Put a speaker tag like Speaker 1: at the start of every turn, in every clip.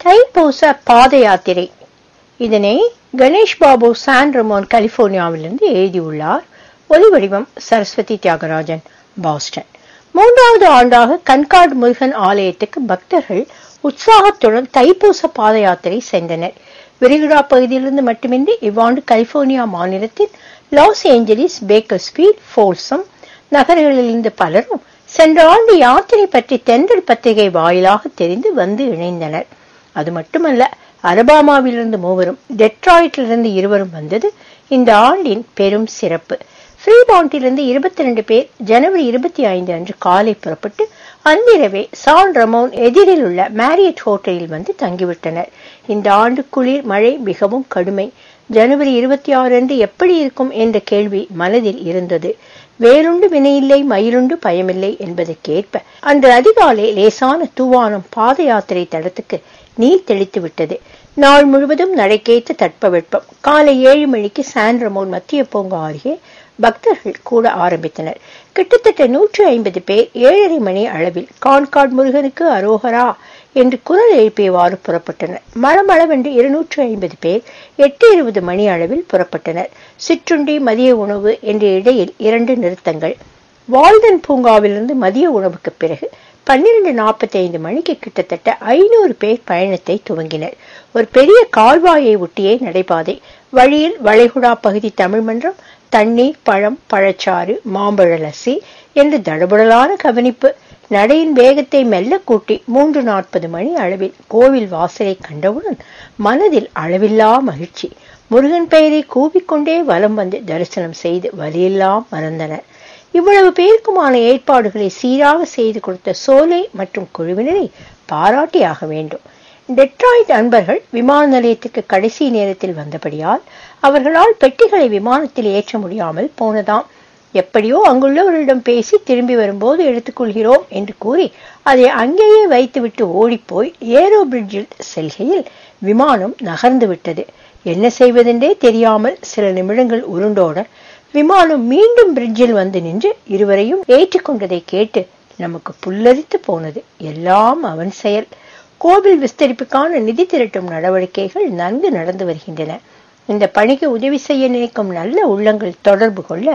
Speaker 1: தைப்பூச பாத யாத்திரை இதனை கணேஷ் பாபு சான் ரமோன் கலிபோர்னியாவிலிருந்து எழுதியுள்ளார் ஒலி வடிவம் சரஸ்வதி தியாகராஜன் பாஸ்டன் மூன்றாவது ஆண்டாக கண்காடு முருகன் ஆலயத்துக்கு பக்தர்கள் உற்சாகத்துடன் தைப்பூச பாத யாத்திரை சென்றனர் விரிகுடா பகுதியிலிருந்து மட்டுமின்றி இவ்வாண்டு கலிபோர்னியா மாநிலத்தின் லாஸ் ஏஞ்சலிஸ் பேக்கர்ஸ்பீல்ட் ஃபோல்சம் நகர்களிலிருந்து பலரும் சென்ற ஆண்டு யாத்திரை பற்றி தென்றல் பத்திரிகை வாயிலாக தெரிந்து வந்து இணைந்தனர் அது மட்டுமல்ல அலபாமாவிலிருந்து மூவரும் டெட்ராய்டிலிருந்து இருவரும் வந்தது இந்த ஆண்டின் பெரும் சிறப்பு ஃப்ரீபாண்டிலிருந்து இருபத்தி ரெண்டு பேர் ஜனவரி இருபத்தி ஐந்து அன்று காலை புறப்பட்டு அன்றிரவே சான் ரமோன் எதிரில் உள்ள மேரியட் ஹோட்டலில் வந்து தங்கிவிட்டனர் இந்த ஆண்டு குளிர் மழை மிகவும் கடுமை ஜனவரி இருபத்தி ஆறு அன்று எப்படி இருக்கும் என்ற கேள்வி மனதில் இருந்தது வேலுண்டு வினையில்லை மயிலுண்டு பயமில்லை என்பதற்கேற்ப அன்று அதிகாலை லேசான தூவானம் பாத யாத்திரை தடத்துக்கு நீர் தெளித்து விட்டது நாள் முழுவதும் நடைக்கேற்ற தட்பவெப்பம் காலை ஏழு மணிக்கு சான் ரமோன் மத்திய பூங்கா அருகே பக்தர்கள் கூட ஆரம்பித்தனர் கிட்டத்தட்ட நூற்றி ஐம்பது பேர் ஏழரை மணி அளவில் கான்காட் முருகனுக்கு அரோகரா என்று குரல் எழுப்பியவாறு புறப்பட்டனர் மளமளவென்று இருநூற்று ஐம்பது பேர் எட்டு இருபது மணி அளவில் புறப்பட்டனர் சிற்றுண்டி மதிய உணவு என்ற இடையில் இரண்டு நிறுத்தங்கள் வால்டன் பூங்காவிலிருந்து மதிய உணவுக்கு பிறகு பன்னிரண்டு நாற்பத்தி ஐந்து மணிக்கு கிட்டத்தட்ட ஐநூறு பேர் பயணத்தை துவங்கினர் ஒரு பெரிய கால்வாயை ஒட்டியே நடைபாதை வழியில் வளைகுடா பகுதி தமிழ் மன்றம் தண்ணீர் பழம் பழச்சாறு மாம்பழ லஸ்ஸி என்று தடபுடலான கவனிப்பு நடையின் வேகத்தை மெல்ல கூட்டி மூன்று நாற்பது மணி அளவில் கோவில் வாசலை கண்டவுடன் மனதில் அளவில்லா மகிழ்ச்சி முருகன் பெயரை கூவிக்கொண்டே வலம் வந்து தரிசனம் செய்து வலியெல்லாம் மறந்தனர் இவ்வளவு பேருக்குமான ஏற்பாடுகளை சீராக செய்து கொடுத்த சோலை மற்றும் குழுவினரை பாராட்டியாக வேண்டும் டெட்ராய்ட் அன்பர்கள் விமான நிலையத்துக்கு கடைசி நேரத்தில் வந்தபடியால் அவர்களால் பெட்டிகளை விமானத்தில் ஏற்ற முடியாமல் போனதாம் எப்படியோ அங்குள்ளவர்களிடம் பேசி திரும்பி வரும்போது எடுத்துக்கொள்கிறோம் என்று கூறி அதை அங்கேயே வைத்துவிட்டு ஓடிப்போய் ஏரோ பிரிட்ஜில் செல்கையில் விமானம் நகர்ந்து விட்டது என்ன செய்வதென்றே தெரியாமல் சில நிமிடங்கள் உருண்டோட விமானம் மீண்டும் பிரிட்ஜில் வந்து நின்று இருவரையும் ஏற்றுக்கொண்டதை கேட்டு நமக்கு புல்லரித்து போனது எல்லாம் அவன் செயல் கோவில் விஸ்தரிப்புக்கான நிதி திரட்டும் நடவடிக்கைகள் நன்கு நடந்து வருகின்றன இந்த பணிக்கு உதவி செய்ய நினைக்கும் நல்ல உள்ளங்கள் தொடர்பு கொள்ள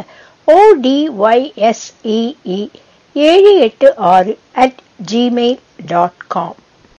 Speaker 1: ஓடிஒய்எஸ்இஇ ஏழு எட்டு ஆறு அட் ஜிமெயில் டாட் காம்